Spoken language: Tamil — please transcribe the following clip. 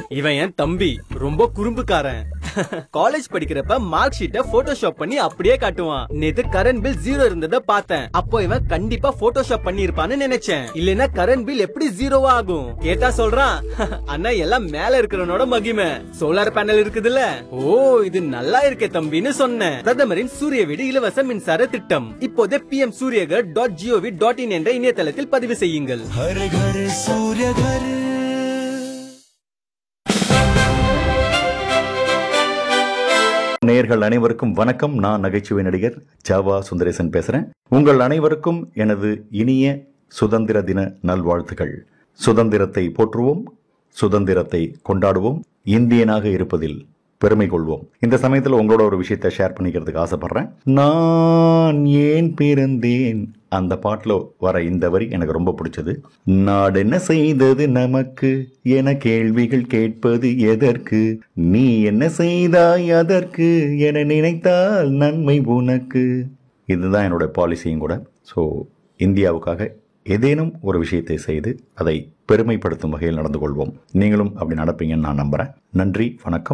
இவன் என் தம்பி ரொம்ப குறும்புக்காரன் காலேஜ் படிக்கிறப்ப மார்க் ஷீட்டை போட்டோஷாப் பண்ணி அப்படியே காட்டுவான் நேத்து கரண்ட் பில் ஜீரோ இருந்ததை பார்த்தேன் அப்போ இவன் கண்டிப்பா போட்டோஷாப் பண்ணி இருப்பான்னு நினைச்சேன் இல்லனா கரண்ட் பில் எப்படி ஜீரோவா ஆகும் கேட்டா சொல்றான் அண்ணா எல்லாம் மேல இருக்கிறவனோட மகிமை சோலார் பேனல் இருக்குதுல்ல ஓ இது நல்லா இருக்கே தம்பின்னு சொன்னேன் பிரதமரின் சூரிய வீடு இலவச மின்சார திட்டம் இப்போதே PM Suryaghar dot GOV dot in என்ற இணையதளத்தில் பதிவு செய்யுங்கள் हर घर सूर्य घर நேயர்கள் அனைவருக்கும் வணக்கம் நான் நகைச்சுவை நடிகர் ஜாவா சுந்தரேசன் பேசுறேன் உங்கள் அனைவருக்கும் எனது இனிய சுதந்திர தின நல்வாழ்த்துக்கள் சுதந்திரத்தை போற்றுவோம் சுதந்திரத்தை கொண்டாடுவோம் இந்தியனாக இருப்பதில் பெருமை கொள்வோம் இந்த சமயத்தில் உங்களோட ஒரு விஷயத்தை ஷேர் பண்ணிக்கிறதுக்கு ஆசைப்படுறேன் நான் ஏன் பிறந்தேன் அந்த பாட்டில் வர இந்த வரி எனக்கு ரொம்ப பிடிச்சது நாடு என்ன செய்தது நமக்கு என கேள்விகள் கேட்பது எதற்கு நீ என்ன செய்தாய் அதற்கு என நினைத்தால் நன்மை உனக்கு இதுதான் என்னோட பாலிசியும் கூட ஸோ இந்தியாவுக்காக ஏதேனும் ஒரு விஷயத்தை செய்து அதை பெருமைப்படுத்தும் வகையில் நடந்து கொள்வோம் நீங்களும் அப்படி நடப்பீங்கன்னு நான் நம்புகிறேன் நன்றி வணக்கம்